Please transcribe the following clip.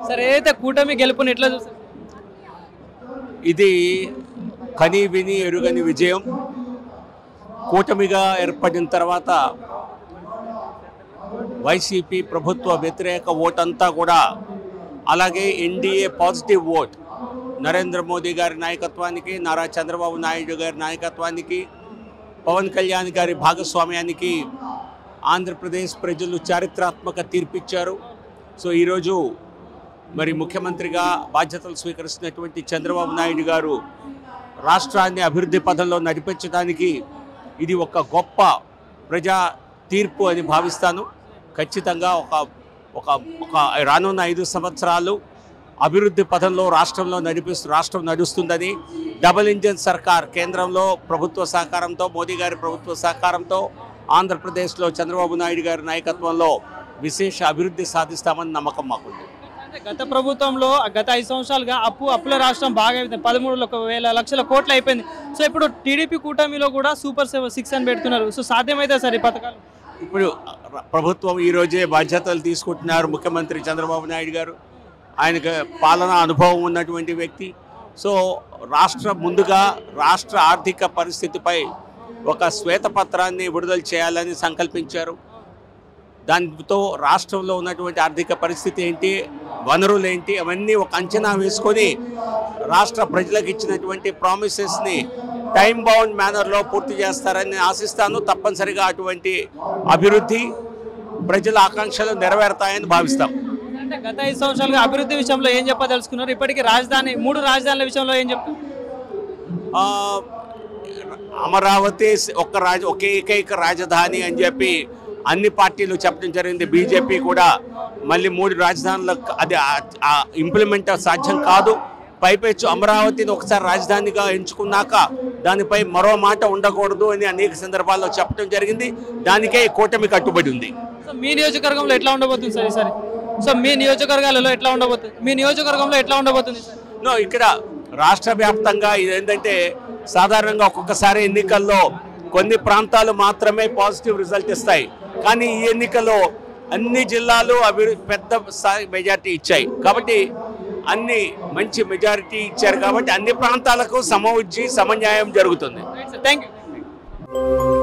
sir ఏదైతే కూటమి గెలుపుని ఎట్లా చూస్తారు ఇది కని విని ఎరుగని విజయం కూటమిగా ఏర్పడిన తర్వాత వైసీపీ ప్రభుత్వ వ్యతిరేక ఓటంతా కూడా అలాగే NDA positive vote Narendra Modi గారి నాయకత్వానికి నారా చంద్రబాబు నాయుడు గారి నాయకత్వానికి పవన్ కళ్యాణ్ గారి భాగస్వామ్యానికి ఆంధ్రప్రదేశ్ ప్రజలు చారిత్రాత్మక తీర్పిచ్చారు సో ఈరోజు మరి ముఖ్యమంత్రిగా బాధ్యతలు స్వీకరిస్తున్నటువంటి చంద్రబాబు నాయుడు గారు రాష్ట్రాన్ని అభివృద్ధి పథంలో నడిపించడానికి ఇది ఒక గొప్ప ప్రజా తీర్పు అని భావిస్తాను ఖచ్చితంగా ఒక ఒక ఒక రానున్న ఐదు సంవత్సరాలు అభివృద్ధి పథంలో రాష్ట్రంలో నడిపిస్తూ రాష్ట్రం నడుస్తుందని డబుల్ ఇంజిన్ సర్కార్ కేంద్రంలో ప్రభుత్వ సహకారంతో మోదీ గారి ప్రభుత్వ సహకారంతో ఆంధ్రప్రదేశ్లో చంద్రబాబు నాయుడు గారి నాయకత్వంలో విశేష అభివృద్ధి సాధిస్తామని నమ్మకం మాకుంది అంటే గత ప్రభుత్వంలో గత ఐదు సంవత్సరాలుగా అప్పు అప్పుల రాష్ట్రం బాగా అయిపోయింది పదమూడు ఒక వేల లక్షల కోట్లు అయిపోయింది సో ఇప్పుడు టీడీపీ కూటమిలో కూడా సూపర్ సెవెన్ సిక్స్ అని పెడుతున్నారు సో సాధ్యమైతే సార్ ఈ పథకాలు ఇప్పుడు ర- ప్రభుత్వం ఈరోజే బాధ్యతలు తీసుకుంటున్నారు ముఖ్యమంత్రి చంద్రబాబు నాయుడు గారు ఆయనకు పాలన అనుభవం ఉన్నటువంటి వ్యక్తి సో రాష్ట్ర ముందుగా రాష్ట్ర ఆర్థిక పరిస్థితిపై ఒక శ్వేతపత్రాన్ని విడుదల చేయాలని సంకల్పించారు దానితో రాష్ట్రంలో ఉన్నటువంటి ఆర్థిక పరిస్థితి ఏంటి వనరులు ఏంటి అవన్నీ ఒక అంచనా వేసుకొని రాష్ట్ర ప్రజలకు ఇచ్చినటువంటి ప్రామిసెస్ని టైం బౌండ్ మేనర్లో పూర్తి చేస్తారని ఆశిస్తాను తప్పనిసరిగా అటువంటి అభివృద్ధి ప్రజల ఆకాంక్షలు నెరవేరుతాయని భావిస్తాం అంటే గత ఐదు సంవత్సరాలుగా అభివృద్ధి విషయంలో ఏం చెప్పదలుచుకున్నారు ఇప్పటికీ రాజధాని మూడు రాజధానుల విషయంలో ఏం చెప్తారు ఆ, అమరావతి ఒక్క రాజ ఒకే ఏకైక రాజధాని అని చెప్పి అన్ని పార్టీలు చెప్పడం జరిగింది బీజేపీ కూడా మళ్ళీ మూడు రాజధానులకు అది ఇంప్లిమెంట్ సాధ్యం కాదు పైపెచ్చు అమరావతిని ఒకసారి రాజధానిగా ఎంచుకున్నాక దానిపై మరో మాట ఉండకూడదు అని అనేక సందర్భాల్లో చెప్పడం జరిగింది దానికే ఈ కూటమి కట్టుబడి ఉంది సో మీ నియోజకవర్గంలో ఎట్లా ఉండబోతుంది సార్ ఈసారి సో మీ నియోజకవర్గాలలో ఎట్లా ఉండబోతుంది మీ నియోజకవర్గంలో ఎట్లా ఉండబోతుంది సార్ నో ఇక్కడ రాష్ట్ర వ్యాప్తంగా ఇది ఏంటంటే సాధారణంగా ఒక్కొక్కసారి ఎన్నికల్లో కొన్ని ప్రాంతాలు మాత్రమే పాజిటివ్ రిజల్ట్ ఇస్తాయి కానీ ఈ ఎన్నికల్లో అన్ని జిల్లాలు అభివృద్ధి పెద్ద స్థాయి మెజారిటీ ఇచ్చాయి కాబట్టి అన్ని మంచి మెజారిటీ ఇచ్చారు కాబట్టి అన్ని ప్రాంతాలకు సమవుజ్జి సమన్యాయం జరుగుతుంది థ్యాంక్ యూ